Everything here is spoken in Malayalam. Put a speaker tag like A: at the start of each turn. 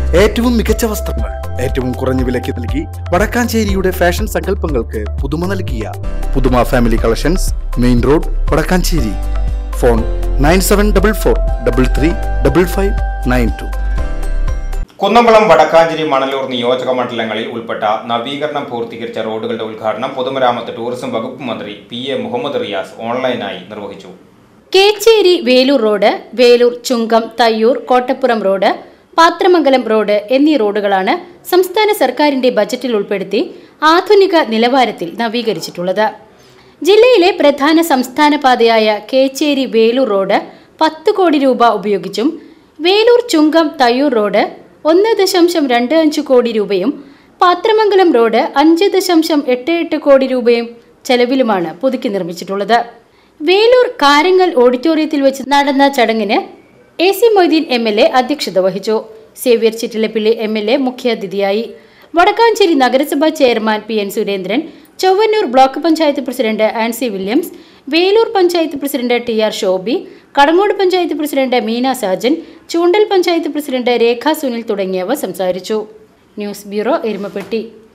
A: ഏറ്റവും മികച്ച വസ്ത്രങ്ങൾ ഏറ്റവും കുറഞ്ഞ വിലയ്ക്ക് നൽകി വടക്കാഞ്ചേരിയുടെ ഫാഷൻ സങ്കല്പങ്ങൾക്ക് പുതുമ നൽകിയ പുതുമ family collections main road Vadakkanchery phone nine seven double four double three double five nine two
B: Kunnamkulam Vadakkanchery Manalur നിയോജക മണ്ഡലങ്ങളിൽ ഉൾപ്പെട്ട നവീകരണം പൂർത്തീകരിച്ച റോഡുകളുടെ ഉദ്ഘാടനം പൊതുമരാമത്ത് ടൂറിസം വകുപ്പ് മന്ത്രി പി എ മുഹമ്മദ് റിയാസ് ഓൺലൈനായി നിർവഹിച്ചു
C: Kecheri Velur road Velur Chungam Thayyur Kottappuram road Pathramangalam road എന്നീ റോഡുകളാണ് സംസ്ഥാന സർക്കാരിന്റെ ബജറ്റിൽ ഉൾപ്പെടുത്തി ആധുനിക നിലവാരത്തിൽ നവീകരിച്ചിട്ടുള്ളത് ജില്ലയിലെ പ്രധാന സംസ്ഥാന പാതയായ കേച്ചേരി വേലൂർ റോഡ് പത്ത് കോടി രൂപ ഉപയോഗിച്ചും വേലൂർ ചുങ്കം തയ്യൂർ റോഡ് ഒന്ന് ദശാംശം രണ്ട് അഞ്ച് കോടി രൂപയും പാത്രമംഗലം റോഡ് അഞ്ച് ദശാംശം എട്ട് എട്ട് കോടി രൂപയും ചെലവിലുമാണ് പുതുക്കി നിർമ്മിച്ചിട്ടുള്ളത് വേലൂർ കാരങ്ങൽ ഓഡിറ്റോറിയത്തിൽ വെച്ച് നടന്ന ചടങ്ങിന് A C Moideen M L A അധ്യക്ഷത വഹിച്ചു Xavier Chittilappilly M L A മുഖ്യാതിഥിയായി വടക്കാഞ്ചേരി നഗരസഭാ chairman P N Surendran Chowannur block panchayat president Ancy Williams Velur panchayat president T R Shobi Kadangode panchayat president Meena Sajan Choondal panchayat president Rekha Sunil തുടങ്ങിയവർ സംസാരിച്ചു ന്യൂസ് ബ്യൂറോ എരുമപ്പെട്ടി